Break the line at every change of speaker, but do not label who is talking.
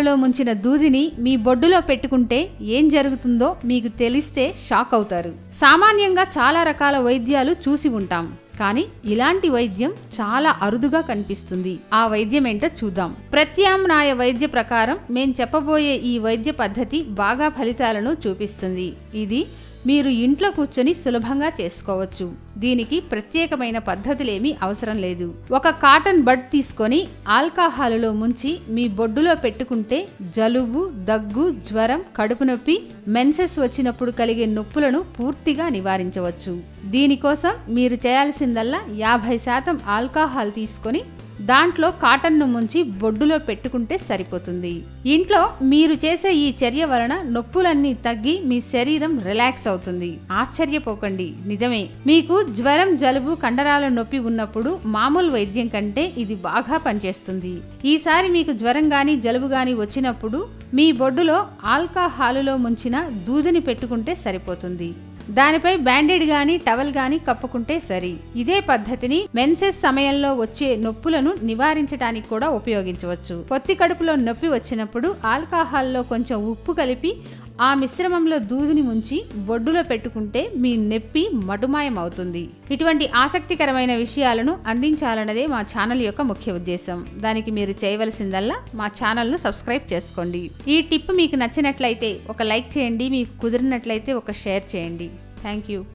హాలులో ముంచిన దూదిని మీ బొడ్డులో పెట్టుకుంటే ఏం జరుగుతుందో మీకు తెలిస్తే షాక్ అవుతారు సామాన్యంగా చాలా రకాల వైద్యాలు చూసి ఉంటాం కానీ ఇలాంటి వైద్యం చాలా అరుదుగా కనిపిస్తుంది ఆ వైద్యం ఏంటో చూద్దాం ప్రత్యామ్నాయ వైద్య ప్రకారం మేం చెప్పబోయే ఈ వైద్య పద్ధతి బాగా ఫలితాలను చూపిస్తుంది ఇది మీరు ఇంట్లో కూర్చొని సులభంగా చేసుకోవచ్చు దీనికి ప్రత్యేకమైన పద్ధతులేమీ అవసరం లేదు ఒక కాటన్ బడ్ తీసుకొని ఆల్కహాలులో ముంచి మీ బొడ్డులో పెట్టుకుంటే జలుబు దగ్గు జ్వరం కడుపు నొప్పి మెన్సెస్ వచ్చినప్పుడు కలిగే నొప్పులను పూర్తిగా నివారించవచ్చు దీనికోసం మీరు చేయాల్సిందల్లా యాభై శాతం ఆల్కహాల్ తీసుకొని దాంట్లో కాటన్ను ముంచి బొడ్డులో పెట్టుకుంటే సరిపోతుంది ఇంట్లో మీరు చేసే ఈ చర్య వలన నొప్పులన్నీ తగ్గి మీ శరీరం రిలాక్స్ అవుతుంది ఆశ్చర్యపోకండి నిజమే మీకు జ్వరం జలుబు కండరాల నొప్పి ఉన్నప్పుడు మామూలు వైద్యం కంటే ఇది బాగా పనిచేస్తుంది ఈసారి మీకు జ్వరం గాని జలుబు గాని వచ్చినప్పుడు మీ బొడ్డులో ఆల్కహాలులో ముంచిన దూదిని పెట్టుకుంటే సరిపోతుంది దానిపై బ్యాండేడ్ గాని టవల్ గాని కప్పుకుంటే సరి ఇదే పద్ధతిని మెన్సెస్ సమయంలో వచ్చే నొప్పులను నివారించడానికి కూడా ఉపయోగించవచ్చు పొత్తి కడుపులో నొప్పి వచ్చినప్పుడు ఆల్కహాల్లో కొంచెం ఉప్పు కలిపి ఆ మిశ్రమంలో దూదిని ముంచి బొడ్డులో పెట్టుకుంటే మీ నొప్పి మటుమాయం అవుతుంది ఇటువంటి ఆసక్తికరమైన విషయాలను అందించాలన్నదే మా ఛానల్ యొక్క ముఖ్య ఉద్దేశం దానికి మీరు చేయవలసిందల్లా మా ఛానల్ను సబ్స్క్రైబ్ చేసుకోండి ఈ టిప్ మీకు నచ్చినట్లయితే ఒక లైక్ చేయండి మీకు కుదిరినట్లయితే ఒక షేర్ చేయండి థ్యాంక్ యూ